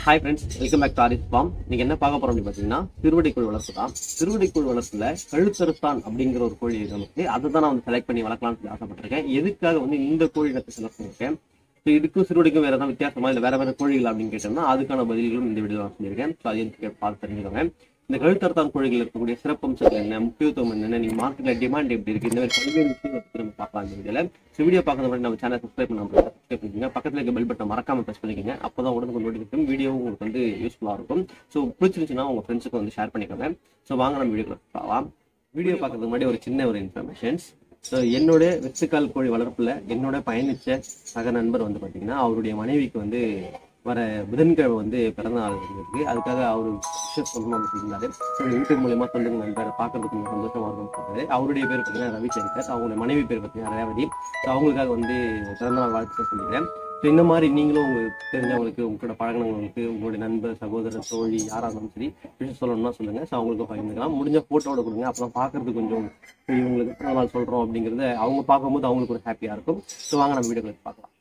hi friends welcome back to ஆரிஸ் farm நீங்க என்ன பார்க்க போறோம் அப்படின்னு பார்த்தீங்கன்னா திருவடிக்குள் வளர்ப்பு தான் திருவடிக்குள் வளர்ப்புல கழுத்தறுத்தான் அப்படிங்கிற ஒரு கோழி நமக்கு அதை தான் நான் வந்து செலக்ட் பண்ணி வளர்க்கலாம்னு சொல்லி ஆசைப்பட்டிருக்கேன் எதுக்காக வந்து இந்த கோழி இனத்தை செலக்ட் பண்ணியிருக்கேன் ஸோ இதுக்கும் சிறுவடிக்கும் வேற ஏதாவது வித்தியாசமா இல்லை வேற வேற கோழிகள் அப்படின்னு கேட்டோம்னா அதுக்கான பதில்களும் இந்த வீடியோ நான் சொல்லியிருக்கேன் ஸோ அது எனக்கு பார்த்து தெரிஞ்சுக்கோங்க இந்த கழுத்தறுத்தான் கோழிகள் இருக்கக்கூடிய சிறப்பம்சங்கள் என்ன முக்கியத்துவம் என்னென்ன நீங்க மார்க்கெட்ல டிமாண்ட் எப்படி இருக்கு இந்த மாதிரி பல்வேறு விஷயங்களை பத்தி நம்ம பார்க்கலாம் இந்த வீடியோல ஸோ வீடியோ பார்க்கறது முன்னாடி நம்ம சேனல் சப்ஸ்கிரைப் பண்ணாம சப்ஸ்கிரைப் பண்ணிக்கோங்க பக்கத்துல இருக்க பெல் பட்டன் மறக்காம பிரஸ் பண்ணிக்கோங்க அப்பதான் உடனே நோட்டிஃபிகேஷன் வீடியோ உங்களுக்கு வந்து யூஸ்ஃபுல்லா இருக்கும் ஸோ பிடிச்சிருந்துச்சுன்னா உங்க ஃப்ரெண்ட்ஸுக்கு வந்து ஷேர் பண்ணிக்கோங்க ஸோ வாங்க நம்ம வீடியோ பார்க்கலாம் வீடியோ பார்க்கறதுக்கு முன்னாடி ஒரு சின்ன ஒரு இன்ஃபர்மேஷன்ஸ் ஸோ என்னோட வெச்சுக்கால் கோழி வளர்ப்புல என்னோட பயணிச்ச சக நண்பர் வந்து பாத்தீங்கன்னா அவருடைய மனைவிக்கு வந்து வர புதன்கிழமை வந்து பிறந்த நாள் இருக்கு அதுக்காக அவரு விஷயம் சொல்லணும் அப்படின்னு சொல்லியிருந்தாரு ஸோ யூடியூப் மூலியமா சொல்லுங்க நண்பர் பார்க்கறதுக்கு கொஞ்சம் சந்தோஷமா இருக்கும் சொல்றாரு அவருடைய பேர் பார்த்தீங்கன்னா ரவிசங்கர் அவங்களுடைய மனைவி பேர் பார்த்தீங்கன்னா ரேவதி ஸோ அவங்களுக்காக வந்து பிறந்த நாள் வாழ்த்து சொல்லிக்கிறேன் ஸோ இந்த மாதிரி நீங்களும் உங்களுக்கு தெரிஞ்சவங்களுக்கு உங்களோட பழகினவங்களுக்கு உங்களுடைய நண்பர் சகோதரர் தோழி யாராக இருந்தாலும் சரி விஷயம் சொல்லணும்னா சொல்லுங்க ஸோ அவங்களுக்கு பகிர்ந்துக்கலாம் முடிஞ்ச போட்டோட கொடுங்க அப்புறம் பார்க்கறதுக்கு கொஞ்சம் சரி, இவங்களுக்கு பிறந்த நாள் சொல்றோம் அப்படிங்கறத அவங்க பார்க்கும்போது அவங்களுக்கு ஒரு ஹாப்பியா இருக்கும் ஸோ வாங்க நம்ம வீடியோக்களை பார்க்கலாம்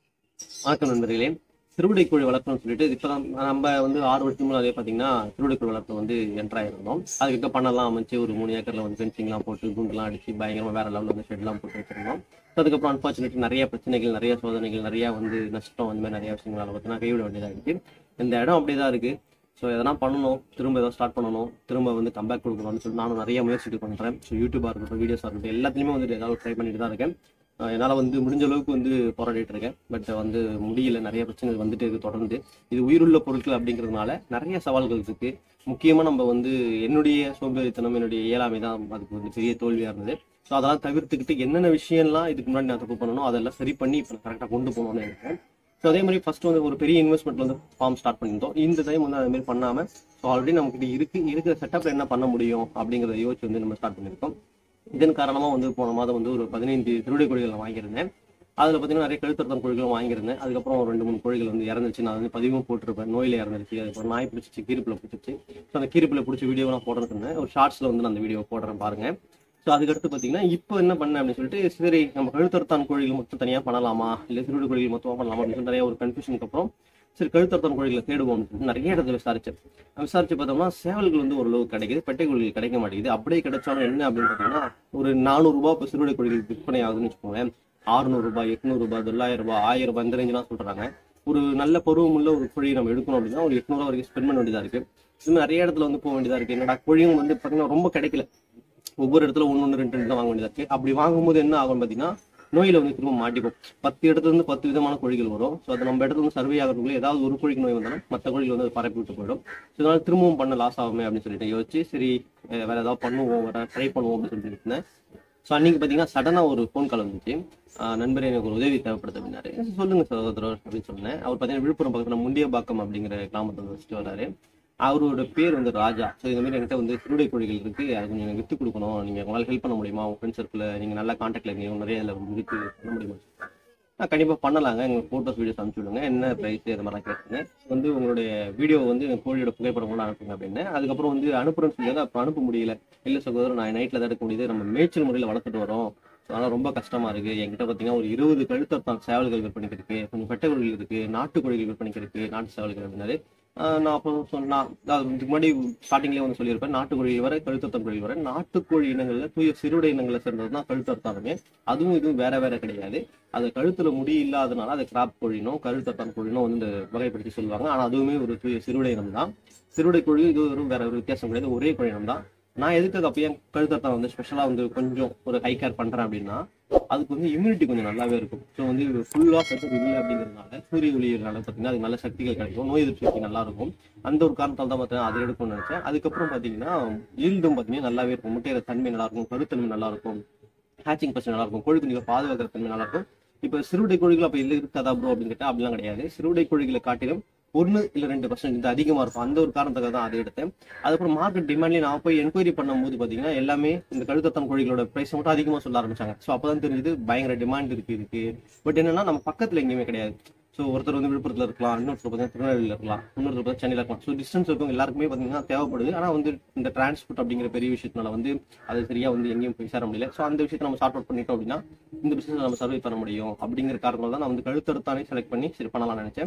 வணக்கம் நண்பர்களே திருவிடை கோழி வளர்க்கணும்னு சொல்லிட்டு இப்போ நம்ம வந்து ஆறு வருஷத்துக்கு முன்னாடியே பார்த்தீங்கன்னா திருவிடை கோழி வளர்ப்பு வந்து என்ட்ரு ஆயிருந்தோம் அதுக்கிட்ட பண்ணலாம் அமைச்சு ஒரு மூணு ஏக்கர்ல வந்து ஃபென்சிங்லாம் போட்டு குண்டுலாம் அடிச்சு பயங்கரமா வேற லெவலில் வந்து ஷெட்லாம் போட்டு வச்சிருந்தோம் So அதுக்கப்புறம் அன்பார்ச்சுனேட்லி நிறைய பிரச்சனைகள் நிறைய சோதனைகள் நிறைய வந்து நஷ்டம் அந்த மாதிரி நிறைய விஷயங்களால பார்த்தீங்கன்னா கைவிட வேண்டியதாக இருக்கு இந்த இடம் அப்படியே தான் இருக்கு ஸோ எதனா பண்ணணும் திரும்ப ஏதாவது ஸ்டார்ட் பண்ணணும் திரும்ப வந்து கம்பேக் கொடுக்கணும்னு சொல்லி நானும் நிறைய முயற்சிகள் பண்ணுறேன் ஸோ யூடியூபாக இருக்கட்டும் வீடியோஸாக இருக்கட்டும் எல்லாத்துலேயுமே வந்து ஏதாவது ட்ரை பண்ணிட்டு தான் இருக்கேன் அஹ் என்னால வந்து முடிஞ்ச அளவுக்கு வந்து போராடிட்டு இருக்கேன் பட் வந்து முடியல நிறைய பிரச்சனைகள் வந்துட்டு இருக்கு தொடர்ந்து இது உயிருள்ள பொருட்கள் அப்படிங்கிறதுனால நிறைய சவால்கள் இருக்கு முக்கியமா நம்ம வந்து என்னுடைய சோம்பேறித்தனம் என்னுடைய இயலாமை தான் அதுக்கு வந்து பெரிய தோல்வியா இருந்தது ஸோ அதெல்லாம் தவிர்த்துக்கிட்டு என்னென்ன விஷயம்லாம் இதுக்கு முன்னாடி நான் தப்பு பண்ணணும் அதெல்லாம் சரி பண்ணி இப்போ கரெக்டாக கொண்டு போகணும்னு இருக்கேன் ஸோ அதே மாதிரி ஃபர்ஸ்ட் வந்து ஒரு பெரிய இன்வெஸ்ட்மெண்ட்ல வந்து ஃபார்ம் ஸ்டார்ட் பண்ணியிருந்தோம் இந்த டைம் வந்து அது மாதிரி பண்ணாம ஸோ ஆல்ரெடி நமக்கு இருக்கு இருக்கிற செட்டப்ல என்ன பண்ண முடியும் அப்படிங்கிறத யோசிச்சு வந்து நம்ம ஸ்டார்ட் பண்ணியிருக்கோம் இதன் காரணமா வந்து போன மாதம் வந்து ஒரு பதினைந்து திருவிடை கோழிகள் நான் வாங்கியிருந்தேன் அதுல பார்த்தீங்கன்னா நிறைய கழுத்தறுத்தம் கோழிகளும் வாங்கியிருந்தேன் அதுக்கப்புறம் ஒரு ரெண்டு மூணு கோழிகள் வந்து இறந்துச்சு நான் வந்து பதிவும் போட்டிருப்பேன் நோயில இறந்துருச்சு அதுக்கப்புறம் நாய் பிடிச்சிச்சு கீரிப்பில் பிடிச்சிச்சு ஸோ அந்த கீரிப்பில் பிடிச்ச வீடியோ நான் போடுறேன்னு சொன்னேன் ஒரு ஷார்ட்ஸ்ல வந்து நான் அந்த வீடியோ போடுறேன் பாருங்க ஸோ அதுக்கடுத்து பார்த்தீங்கன்னா இப்போ என்ன பண்ணேன் அப்படின்னு சொல்லிட்டு சரி நம்ம கழுத்தறுத்தான் கோழிகள் மட்டும் தனியாக பண்ணலாமா இல்லை திருவிடை கோழிகள் மொத்தமாக பண்ணலாமா அப்படின்னு சொல்லி நிறைய ஒரு கன்ஃபியூஷனுக்கு அப்புறம் சரி கழுத்தறுத்தான் கோழிகளை தேடுவோம் அப்படின்னு சொல்லிட்டு நிறைய இடத்துல விசாரிச்சேன் விசாரிச்சு பார்த்தோம்னா சேவல்கள் வந்து ஓரளவு கிடைக்குது பெட்டை கோழிகள் கிடைக்க மாட்டேங்குது அப்படியே கிடைச்சாலும் என்ன அப்படின்னு பார்த்தீங்கன்னா ஒரு நானூறு ரூபாய் இப்போ சிறுவடை கோழிகள் விற்பனை ஆகுதுன்னு வச்சுக்கோங்களேன் ஆறுநூறு ரூபாய் எட்நூறு ரூபாய் தொள்ளாயிரம் ரூபாய் ஆயிரம் ரூபாய் இந்த ரேஞ்செலாம் சொல்றாங்க ஒரு நல்ல பருவமுள்ள ஒரு கோழி நம்ம எடுக்கணும் அப்படின்னா ஒரு எட்நூறு வரைக்கும் ஸ்பெண்ட் பண்ண வேண்டியதா இருக்கு இது மாதிரி நிறைய இடத்துல வந்து போக வேண்டியதா இருக்கு என்னடா கோழியும் வந்து பார்த்தீங்கன்னா ரொம்ப கிடைக்கல ஒவ்வொரு இடத்துல ஒன்று ஒன்று ரெண்டு ரெண்டு தான் வாங்க வேண்டியதா இருக்கு அப்படி வாங்கும்போது என்ன ஆகும் பார்த்தீங்கன்னா நோயில வந்து திரும்ப மாட்டிப்போம் பத்து இடத்துல இருந்து பத்து விதமான கோழிகள் வரும் ஸோ அது நம்ம இடத்துல வந்து சர்வே ஆகிறதுக்குள்ள ஏதாவது ஒரு கோழிக்கு நோய் வந்தாலும் மற்ற கோழிகள் வந்து அது பரப்பி விட்டு போயிடும் ஸோ இதனால திரும்பவும் பண்ண லாஸ் ஆகுமே அப்படின்னு சொல்லிட்டு யோசிச்சு சரி அஹ் வேற ஏதாவது பண்ணுவோம் வேற ட்ரை பண்ணுவோம் அப்படின்னு சொல்லிட்டு இருந்தேன் ஸோ அன்னைக்கு பார்த்தீங்கன்னா சடனாக ஒரு ஃபோன் கால் வந்துச்சு ஆஹ் நண்பர் எனக்கு ஒரு உதவி தேவைப்படுது அப்படின்னாரு சொல்லுங்க சகோதரர் அப்படின்னு சொன்னேன் அவர் பார்த்தீங்கன்னா விழுப்புரம் பக்கத்தில் முண்டியபாக்கம் அப்படிங்கிற கிராமத்தில் வந்து வச்சுட்டு வராரு அவரோட பேர் வந்து ராஜா ஸோ இந்த மாதிரி என்கிட்ட வந்து திருடை கோழிகள் இருக்கு அது கொஞ்சம் எனக்கு வித்து கொடுக்கணும் நீங்க உங்களால் ஹெல்ப் பண்ண முடியுமா உங்க ஃப்ரெண்ட்ஸ் சர்க்கிள் நீங்க நல்ல கான்டாக்ட்ல இருக்கீங்க நிறைய இதில் வித்து பண்ண முடியுமா நான் கண்டிப்பா பண்ணலாங்க எங்க போட்டோஸ் வீடியோஸ் அனுப்பிச்சு விடுங்க என்ன பிரைஸ் இது மாதிரிலாம் கேட்டுங்க வந்து உங்களுடைய வீடியோ வந்து எங்க கோழியோட புகைப்படம் கூட அனுப்புங்க அப்படின்னு அதுக்கப்புறம் வந்து அனுப்புறேன்னு சொல்லி அப்புறம் அனுப்ப முடியல இல்ல சகோதரர் நான் நைட்ல தான் எடுக்க முடியுது நம்ம மேய்ச்சல் முறையில் வளர்த்துட்டு வரோம் அதனால ரொம்ப கஷ்டமா இருக்கு என்கிட்ட பாத்தீங்கன்னா ஒரு இருபது கழுத்தத்தான் சேவல்கள் விற்பனைக்கு இருக்கு கொஞ்சம் பெட்டை கோழிகள் இருக்கு நாட்டு கோழிகள் விற்பனைக்கு இருக்கு நாட்டு சேவல்கள் அப்படின்னாரு ஆஹ் நான் அப்போ சொன்னா அதாவது இதுக்கு முன்னாடி ஸ்டார்டிங்லேயே வந்து சொல்லியிருப்பேன் நாட்டுக்கோழி வரை கழுத்தத்தம் கோழி வரை நாட்டுக்கோழி இனங்கள்ல தூய சிறுடை இனங்களை சேர்ந்தது தான் கழுத்தர்த்தானுமே அதுவும் இதுவும் வேற வேற கிடையாது அது கழுத்துல முடி இல்லாதனால அதை கிராப் கோழினோ கழுத்தத்தான் கோழினோ வந்து இந்த வகைப்படுத்தி சொல்லுவாங்க ஆனா அதுவுமே ஒரு தூய சிறுடை இனம் தான் சிறுடை கோழி இது ஒரு வேற ஒரு வித்தியாசம் கிடையாது ஒரே கோழி இனம் தான் நான் எதுக்கு அப்போ என் கழுத்தத்தான் வந்து ஸ்பெஷலா வந்து கொஞ்சம் ஒரு ஹை கேர் பண்றேன் அப்படின்னா அதுக்கு வந்து இம்யூனிட்டி கொஞ்சம் நல்லாவே இருக்கும் ஸோ வந்து ஃபுல்லாக சத்து இல்லை அப்படிங்கிறதுனால சூரிய ஒளியினால பார்த்தீங்கன்னா அதுக்கு நல்ல சக்திகள் கிடைக்கும் நோய் எதிர்ப்பு சக்தி நல்லா இருக்கும் அந்த ஒரு காரணத்தால் தான் பார்த்தீங்கன்னா அதை எடுக்கணும்னு நினைச்சேன் அதுக்கப்புறம் பார்த்தீங்கன்னா ஈல்டும் பார்த்தீங்கன்னா நல்லாவே இருக்கும் முட்டையில தன்மை நல்லா இருக்கும் கருத்தன்மை நல்லா இருக்கும் ஹேச்சிங் பர்சன் நல்லா இருக்கும் கோழி குஞ்சுகளை பாதுகாக்கிற தன்மை நல்லா இருக்கும் இப்போ சிறுவிடை கோழிகள் அப்போ இல்லை இருக்காதா ப்ரோ அப்படின்னு கேட்டால் அப்படிலாம் கிடையாது சிறுவிடை கோழிகளை காட்டிலும் ஒன்று இல்லை ரெண்டு பர்சன்ட் இது அதிகமாக இருக்கும் அந்த ஒரு காரணத்துக்காக தான் அதை எடுத்தேன் அதுக்கப்புறம் மார்க்கெட் டிமாண்ட்லேயே நான் போய் என்கொயரி பண்ணும்போது பார்த்தீங்கன்னா எல்லாமே இந்த கழுத்தத்தம் கோழிகளோட ப்ரைஸ் மட்டும் அதிகமாக சொல்ல ஆரம்பிச்சாங்க ஸோ அப்போ தான் தெரிஞ்சது பயங்கர டிமாண்ட் இருக்கு இதுக்கு பட் என்னன்னா நம்ம பக்கத்தில் எங்கேயுமே கிடையாது ஸோ ஒருத்தர் வந்து விழுப்புரத்தில் இருக்கலாம் இன்னொருத்தர் பார்த்தீங்கன்னா திருநெல்வேலியில் இருக்கலாம் இன்னொருத்தர் பார்த்தா சென்னையில் இருக்கலாம் ஸோ டிஸ்டன்ஸ் இருக்கும் எல்லாருக்குமே பார்த்தீங்கன்னா தேவைப்படுது ஆனால் வந்து இந்த டிரான்ஸ்போர்ட் அப்படிங்கிற பெரிய விஷயத்தினால வந்து அது சரியா வந்து எங்கேயும் போய் சேர முடியல ஸோ அந்த விஷயத்தை நம்ம சார்ட் அவுட் பண்ணிட்டோம் அப்படின்னா இந்த பிசினஸ் நம்ம சர்வை பண்ண முடியும் அப்படிங்கிற காரணத்தால தான் நான் வந்து கழுத்தறுத்தானே செலக்ட் பண்ணி சரி பண்ணலாம்னு நினைச்சேன்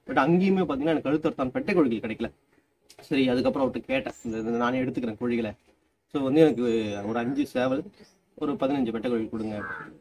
பட் அங்கேயுமே பார்த்தீங்கன்னா எனக்கு கழுத்தறுத்தான் பெட்டை கோழிகள் கிடைக்கல சரி அதுக்கப்புறம் அவர்கிட்ட கேட்டேன் இந்த இது நானே எடுத்துக்கிறேன் கோழிகளை ஸோ வந்து எனக்கு ஒரு அஞ்சு சேவல் ஒரு பதினஞ்சு பெட்டை கோழி கொடுங்க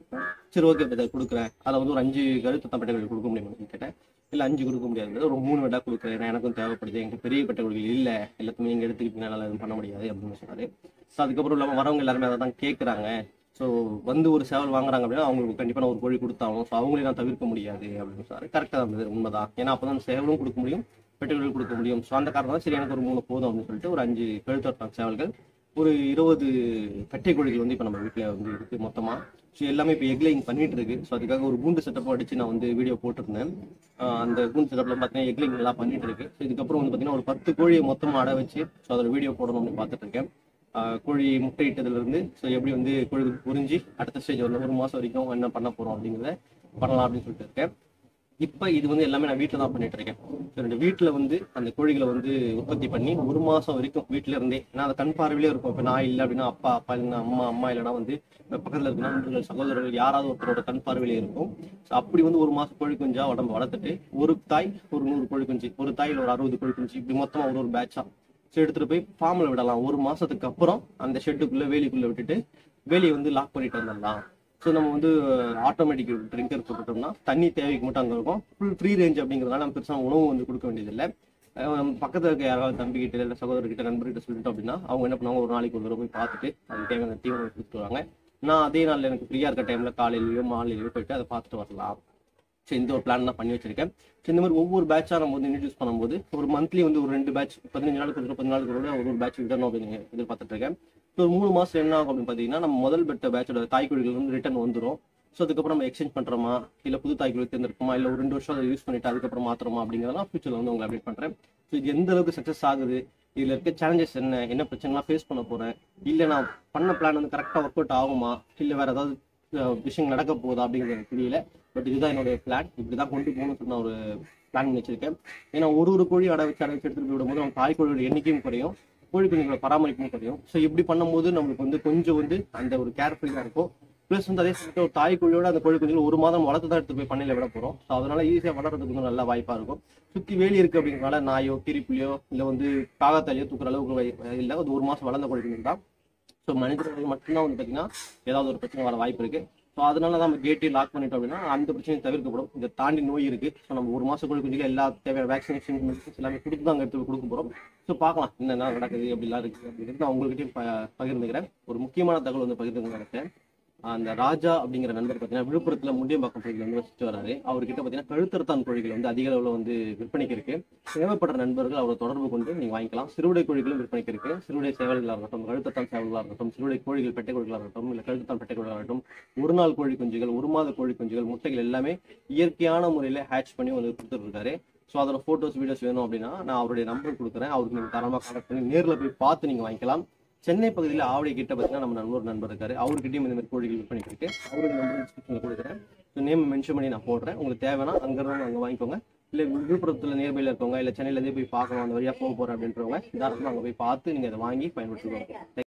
சரி ஓகே இதை கொடுக்குறேன் அதில் வந்து ஒரு அஞ்சு கழுத்தத்தான் பெட்டை கோழி கொடுக்க முடியுமான்னு கேட்டேன் இல்லை அஞ்சு கொடுக்க முடியாது ஒரு மூணு வெட்டா கொடுக்குறேன் ஏன்னா எனக்கும் தேவைப்படுது எங்களுக்கு பெரிய பெட்டை கோழிகள் இல்லை எல்லாத்தையுமே நீங்கள் எடுத்துக்கிட்டீங்கன்னா நல்லா எதுவும் பண்ண முடியாது அப்படின்னு சொன்னாரு ஸோ அதுக்கப்புறம் இல்லாமல் வரவங்க எல்லாருமே அதை தான் கேட்குறாங்க ஸோ வந்து ஒரு சேவல் வாங்குறாங்க அப்படின்னா அவங்களுக்கு கண்டிப்பாக நான் ஒரு கோழி கொடுத்தாலும் ஸோ அவங்களே நான் தவிர்க்க முடியாது அப்படின்னு சொன்னாரு கரெக்டாக இருந்தது உண்மைதான் ஏன்னா அப்போ தான் சேவலும் கொடுக்க முடியும் பெட்ரோல் கொடுக்க முடியும் ஸோ அந்த காரணம் தான் சரி எனக்கு ஒரு மூணு போதும் அப்படின்னு சொல்லிட்டு ஒரு அஞ்சு கழுத்தொட்டான் சேவல்கள் ஒரு இருபது பெட்டை கோழிகள் வந்து இப்போ நம்ம வீட்டில் வந்து இருக்கு மொத்தமாக ஸோ எல்லாமே இப்போ எக்லைங் பண்ணிட்டு இருக்கு ஸோ அதுக்காக ஒரு கூண்டு செட்டப் அடிச்சு நான் வந்து வீடியோ போட்டிருந்தேன் ஆஹ் அந்த கூண்டு செட்டப்ல பார்த்தீங்கன்னா எக்லைங் நல்லா பண்ணிட்டு இருக்கு ஸோ இதுக்கப்புறம் வந்து பார்த்தீங்கன்னா ஒரு பத்து கோழியை மொத்தமாக அடை வச்சு ஸோ அதோட வீடியோ போடணும் அப்படின்னு பார்த்துட்டு இருக்கேன் ஆஹ் கோழி முட்டையிட்டதுல இருந்து ஸோ எப்படி வந்து கோழி புரிஞ்சு அடுத்த ஸ்டேஜ் வந்து ஒரு மாசம் வரைக்கும் என்ன பண்ண போறோம் அப்படிங்கிறத பண்ணலாம் அப்படின்னு சொல்லிட்டு இருக்கேன் இப்போ இது வந்து எல்லாமே நான் வீட்டில் தான் பண்ணிட்டு இருக்கேன் ஸோ ரெண்டு வீட்டில் வந்து அந்த கோழிகளை வந்து உற்பத்தி பண்ணி ஒரு மாசம் வரைக்கும் வீட்டில இருந்தே ஏன்னா அது கண் பார்வையிலே இருக்கும் இப்போ நான் இல்லை அப்படின்னா அப்பா அப்பா இல்லைன்னா அம்மா அம்மா இல்லைன்னா வந்து பக்கத்தில் இருக்க நண்பர்கள் சகோதரர்கள் யாராவது ஒருத்தரோட கண் பார்வையிலே இருக்கும் ஸோ அப்படி வந்து ஒரு மாசம் கோழி குஞ்சா உடம்பு வளர்த்துட்டு ஒரு தாய் ஒரு நூறு கோழி குஞ்சு ஒரு தாயில் ஒரு அறுபது கோழி குஞ்சு இப்படி மொத்தமா ஒரு ஒரு பேட்சா ஸோ எடுத்துட்டு போய் ஃபார்மில் விடலாம் ஒரு மாசத்துக்கு அப்புறம் அந்த ஷெட்டுக்குள்ள வேலிக்குள்ள விட்டுட்டு வேலியை வந்து லாக் பண்ணிட்டு வந்துடலாம் ஸோ நம்ம வந்து ஆட்டோமேட்டிக் ட்ரிங்கர் போட்டுட்டோம்னா தண்ணி தேவைக்கு மட்டும் அங்கே இருக்கும் ஃபுல் ஃப்ரீ ரேஞ்ச் அப்படிங்கிறதுனால நம்ம பெருசாக உணவு வந்து கொடுக்க வேண்டியதில்லை அஹ் நம்ம பக்கத்துல இருக்க யாராவது தம்பிக்கிட்ட இல்லை சகோதரர்கிட்ட நண்பர்கிட்ட சொல்லிட்டோம் அப்படின்னா அவங்க என்ன பண்ணுவாங்க ஒரு நாளைக்கு ஒரு தடவை போய் பார்த்துட்டு அதுக்கு தேவையான தீவனம் கொடுத்துட்டு வருவாங்க நான் அதே நாளில் எனக்கு ஃப்ரீயாக இருக்க டைமில் காலையிலயோ மாலையிலயோ போயிட்டு அதை பார்த்துட்டு வரலாம் ஸோ இந்த ஒரு பிளான் தான் பண்ணி வச்சிருக்கேன் ஸோ இந்த மாதிரி ஒவ்வொரு பேட்சாக நம்ம வந்து இன்ட்ரடியூஸ் பண்ணும்போது ஒரு மந்த்லி வந்து ஒரு ரெண்டு பேட்ச் பதினஞ்சு நாளுக்கு ஒரு பதினாலு நாளுக்கு ஒரு தடவை ஒரு ஒரு பேட்ச் விடணும் அப்படின்னு எதிர்பார்த்துட்டு இருக்கேன் ஸோ ஒரு மூணு மாசம் என்ன ஆகும் அப்படின்னு பார்த்தீங்கன்னா நம்ம முதல் பெட்ட பேட்சோட தாய்க்கொழிகள் வந்து ரிட்டர்ன் வந்துடும் ஸோ அதுக்கப்புறம் நம்ம எக்ஸ்சேஞ்ச் பண்றோமா இல்ல புது தாய்க்கொழி தேர்ந்தெடுக்குமா இல்ல ஒரு ரெண்டு வருஷம் அதை யூஸ் பண்ணிட்டு அதுக்கப்புறம் மாத்திரமா அப்படிங்கிறதெல்லாம் ஃபியூச்சர்ல வந்து உங்களை அப்டேட் பண்றேன் ஸோ இது எந்த அளவுக்கு சக்ஸஸ் ஆகுது இதுல இருக்க சேலஞ்சஸ் என்ன என்ன பிரச்சனைலாம் ஃபேஸ் பண்ண போறேன் இல்ல நான் பண்ண பிளான் வந்து கரெக்டா ஒர்க் அவுட் ஆகுமா இல்ல வேற ஏதாவது அஹ், விஷயம் நடக்க போகுதா அப்படிங்கிறது எனக்கு தெரியல பட் இதுதான் என்னுடைய பிளான் இப்படிதான் கொண்டு போகணும்னு சொல்லி நான் ஒரு பிளான் பண்ணி வச்சிருக்கேன் ஏன்னா ஒரு ஒரு கோழி அடை வச்சு அடை வச்சு எடுத்துட்டு போய் விடும்போது நம்ம தாய் கோழியோட எண்ணிக்கையும் குறையும் கோழி குஞ்சுகளோட பராமரிப்பும் குறையும் ஸோ இப்படி பண்ணும்போது நம்மளுக்கு வந்து கொஞ்சம் வந்து அந்த ஒரு கேர்ஃபுல்லாக இருக்கும் ப்ளஸ் வந்து அதே சமயத்தில் ஒரு தாய் கோழியோட அந்த கோழி குஞ்சுகள் ஒரு மாதம் வளர்த்து தான் எடுத்து போய் பண்ணையில விட போறோம் ஸோ அதனால ஈஸியாக வளர்றதுக்கு வந்து நல்ல வாய்ப்பா இருக்கும் சுத்தி வேலி இருக்கு அப்படிங்கிறனால நாயோ கிரிப்புலையோ இல்லை வந்து காகத்தாலியோ தூக்குற அளவுக்கு வை- இல்லை அது ஒரு மாசம் வளர்ந்த கோழி குஞ்சு தான் ஸோ மனிதர்கள் மட்டும்தான் வந்து பார்த்தீங்கன்னா ஏதாவது ஒரு பிரச்சனை வர வாய்ப்பு இருக்கு ஸோ அதனால நம்ம கேட்டே லாக் பண்ணிட்டோம் அப்படின்னா அந்த பிரச்சனையும் தவிர்க்கப்படும் இதை தாண்டி நோய் இருக்கு ஸோ நம்ம ஒரு மாசம் கோழி குஞ்சுல எல்லா தேவையான வேக்சினேஷன் மெடிசன்ஸ் எல்லாமே கொடுத்து தான் அங்கே எடுத்து போய் கொடுக்க போறோம் ஸோ பார்க்கலாம் என்னென்ன நடக்குது அப்படிலாம் இருக்கு அப்படிங்கிறது நான் உங்கள்கிட்டயும் ப- பகிர்ந்துக்கிறேன் ஒரு முக்கியமான தகவல் வந்து பகிர்ந்து நினைக்கிறேன் அந்த ராஜா அப்படிங்கிற நண்பர் பார்த்தீங்கன்னா விழுப்புரத்துல முண்டியம்பாக்கம் பகுதியில் வந்து வச்சுட்டு வராரு அவர்கிட்ட பார்த்தீங்கன்னா கழுத்தறுத்தான் கோழிகள் வந்து அதிக அளவில் வந்து விற்பனைக்கு இருக்கு தேவைப்படுற நண்பர்கள் அவரை தொடர்பு கொண்டு நீங்க வாங்கிக்கலாம் சிறுவிடை கோழிகளும் விற்பனைக்கு இருக்கு சிறுவிடை சேவல்களாக இருக்கட்டும் கழுத்தத்தான் சேவல்களாக இருக்கட்டும் சிறுவிடை கோழிகள் பெட்டை கோழிகளாக இருக்கட்டும் இல்லை கழுத்தத்தான் பெட்டை கோழிகளாக இருக்கட்டும் ஒரு நாள் கோழி குஞ்சுகள் ஒரு மாத கோழி குஞ்சுகள் முட்டைகள் எல்லாமே இயற்கையான முறையில் ஹேட்ச் பண்ணி வந்து கொடுத்துட்டு இருக்காரு ஸோ அதோட ஃபோட்டோஸ் வீடியோஸ் வேணும் அப்படின்னா நான் அவருடைய நம்பர் கொடுக்குறேன் அவருக்கு நீங்கள் தரமாக கான்டாக்ட் பண்ணி நேரில் போய் பார்த்து நீங்கள் வாங்கிக்கலாம் சென்னை பகுதியில் ஆவடி கிட்ட பார்த்தீங்கன்னா நம்ம நண்பர் நண்பர் இருக்காரு அவர்கிட்டயும் இந்த மாதிரி கோழிகள் விற்பனை இருக்கு அவருடைய நம்பர் டிஸ்கிரிப்ஷனில் கொடுக்குறேன் ஸோ நேம் மென்ஷன் பண்ணி நான் போடுறேன் உங்களுக்கு தேவைன்னா அங்கே அங்கே வாங்கிக்கோங்க இல்லை விழுப்புரத்தில் நியர்பையில் இருக்கவங்க இல்லை சென்னையிலேருந்தே போய் பார்க்கணும் அந்த வழியாக போக போகிறேன் அப்படின்றவங்க தாராளமாக அங்கே போய் பார்த்து நீங்கள் அதை வாங்கி பயன்படுத்திக்கோங்க